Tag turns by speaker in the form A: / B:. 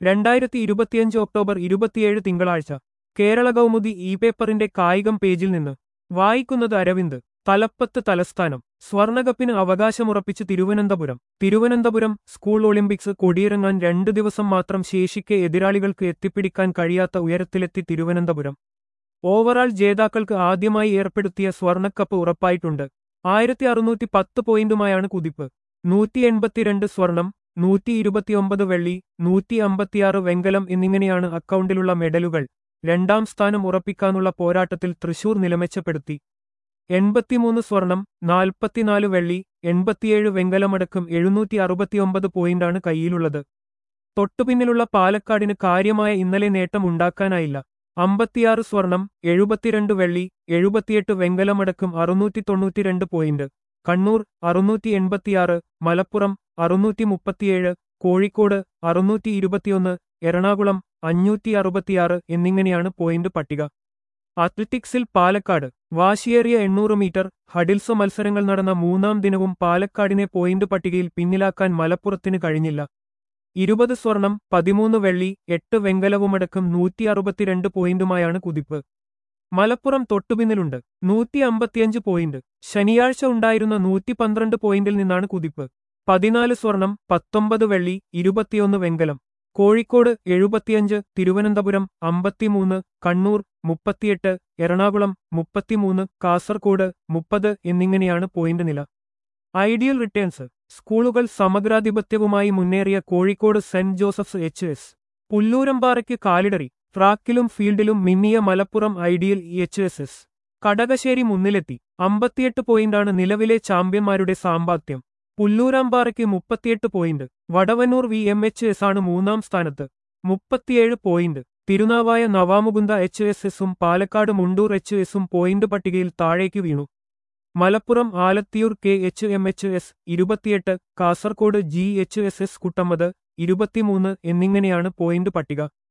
A: രണ്ടായിരത്തി ഇരുപത്തിയഞ്ച് ഒക്ടോബർ ഇരുപത്തിയേഴ് തിങ്കളാഴ്ച കേരള കൗമുദി ഇ പേപ്പറിന്റെ കായികം പേജിൽ നിന്ന് വായിക്കുന്നത് അരവിന്ദ് തലപ്പത്ത് തലസ്ഥാനം സ്വർണകപ്പിന് അവകാശമുറപ്പിച്ച് തിരുവനന്തപുരം തിരുവനന്തപുരം സ്കൂൾ ഒളിമ്പിക്സ് കൊടിയിറങ്ങാൻ രണ്ടു ദിവസം മാത്രം ശേഷിക്കെ എതിരാളികൾക്ക് എത്തിപ്പിടിക്കാൻ കഴിയാത്ത ഉയരത്തിലെത്തി തിരുവനന്തപുരം ഓവറാൾ ജേതാക്കൾക്ക് ആദ്യമായി ഏർപ്പെടുത്തിയ സ്വർണക്കപ്പ് ഉറപ്പായിട്ടുണ്ട് ആയിരത്തി അറുന്നൂറ്റി പത്ത് പോയിന്റുമായാണ് കുതിപ്പ് നൂറ്റി എൺപത്തിരണ്ട് സ്വർണം നൂറ്റി ഇരുപത്തിയൊമ്പത് വെള്ളി നൂറ്റി അമ്പത്തിയാറ് വെങ്കലം എന്നിങ്ങനെയാണ് അക്കൗണ്ടിലുള്ള മെഡലുകൾ രണ്ടാം സ്ഥാനം ഉറപ്പിക്കാനുള്ള പോരാട്ടത്തിൽ തൃശൂർ നിലമെച്ചപ്പെടുത്തി എൺപത്തിമൂന്ന് സ്വർണം നാൽപ്പത്തിനാല് വെള്ളി എൺപത്തിയേഴ് വെങ്കലമടക്കം എഴുന്നൂറ്റി അറുപത്തിയൊമ്പത് പോയിന്റാണ് കൈയിലുള്ളത് തൊട്ടുപിന്നിലുള്ള പാലക്കാടിന് കാര്യമായ ഇന്നലെ നേട്ടമുണ്ടാക്കാനായില്ല അമ്പത്തിയാറ് സ്വർണം എഴുപത്തിരണ്ട് വെള്ളി എഴുപത്തിയെട്ട് വെങ്കലമടക്കം അറുന്നൂറ്റി തൊണ്ണൂറ്റിരണ്ട് പോയിന്റ് കണ്ണൂർ അറുന്നൂറ്റി എൺപത്തിയാറ് മലപ്പുറം അറുന്നൂറ്റി മുപ്പത്തിയേഴ് കോഴിക്കോട് അറുന്നൂറ്റി ഇരുപത്തിയൊന്ന് എറണാകുളം അഞ്ഞൂറ്റി അറുപത്തിയാറ് എന്നിങ്ങനെയാണ് പോയിന്റ് പട്ടിക അത്ലറ്റിക്സിൽ പാലക്കാട് വാശിയേറിയ എണ്ണൂറ് മീറ്റർ ഹഡിൽസ് മത്സരങ്ങൾ നടന്ന മൂന്നാം ദിനവും പാലക്കാടിനെ പോയിന്റ് പട്ടികയിൽ പിന്നിലാക്കാൻ മലപ്പുറത്തിന് കഴിഞ്ഞില്ല ഇരുപത് സ്വർണം പതിമൂന്ന് വെള്ളി എട്ട് വെങ്കലവുമടക്കം നൂറ്റി അറുപത്തിരണ്ട് പോയിന്റുമായാണ് കുതിപ്പ് മലപ്പുറം തൊട്ടുപിന്നിലുണ്ട് നൂറ്റി അമ്പത്തിയഞ്ച് പോയിന്റ് ശനിയാഴ്ച ഉണ്ടായിരുന്ന നൂറ്റി പന്ത്രണ്ട് പോയിന്റിൽ നിന്നാണ് കുതിപ്പ് പതിനാല് സ്വർണം പത്തൊമ്പത് വെള്ളി ഇരുപത്തിയൊന്ന് വെങ്കലം കോഴിക്കോട് എഴുപത്തിയഞ്ച് തിരുവനന്തപുരം അമ്പത്തിമൂന്ന് കണ്ണൂർ മുപ്പത്തിയെട്ട് എറണാകുളം മുപ്പത്തിമൂന്ന് കാസർകോട് മുപ്പത് എന്നിങ്ങനെയാണ് പോയിന്റ് നില ഐഡിയൽ റിട്ടേൺസ് സ്കൂളുകൾ സമഗ്രാധിപത്യവുമായി മുന്നേറിയ Kozhikode saint Joseph's H S പുല്ലൂരമ്പാറയ്ക്ക് കാലിടറി ട്രാക്കിലും ഫീൽഡിലും മിന്നിയ Malappuram ideal H S S Kadakassery മുന്നിലെത്തി അമ്പത്തിയെട്ട് പോയിന്റാണ് നിലവിലെ ചാമ്പ്യന്മാരുടെ സാമ്പാത്യം പുല്ലൂരാമ്പാറയ്ക്ക് മുപ്പത്തിയെട്ട് point Vadavannur V M H S ആണ് മൂന്നാം സ്ഥാനത്ത് മുപ്പത്തിയേഴ് point Thirunavaya Navamukunda H S എസും പാലക്കാട് മുണ്ടൂർ എച്ച് എസും പോയിന്റ് പട്ടികയിൽ താഴേക്ക് വീണു Malappuram Alathiyur K H M H S ഇരുപത്തിയെട്ട് Kasaragod G H S S Kuttamath ഇരുപത്തിമൂന്ന് എന്നിങ്ങനെയാണ് പോയിന്റ് പട്ടിക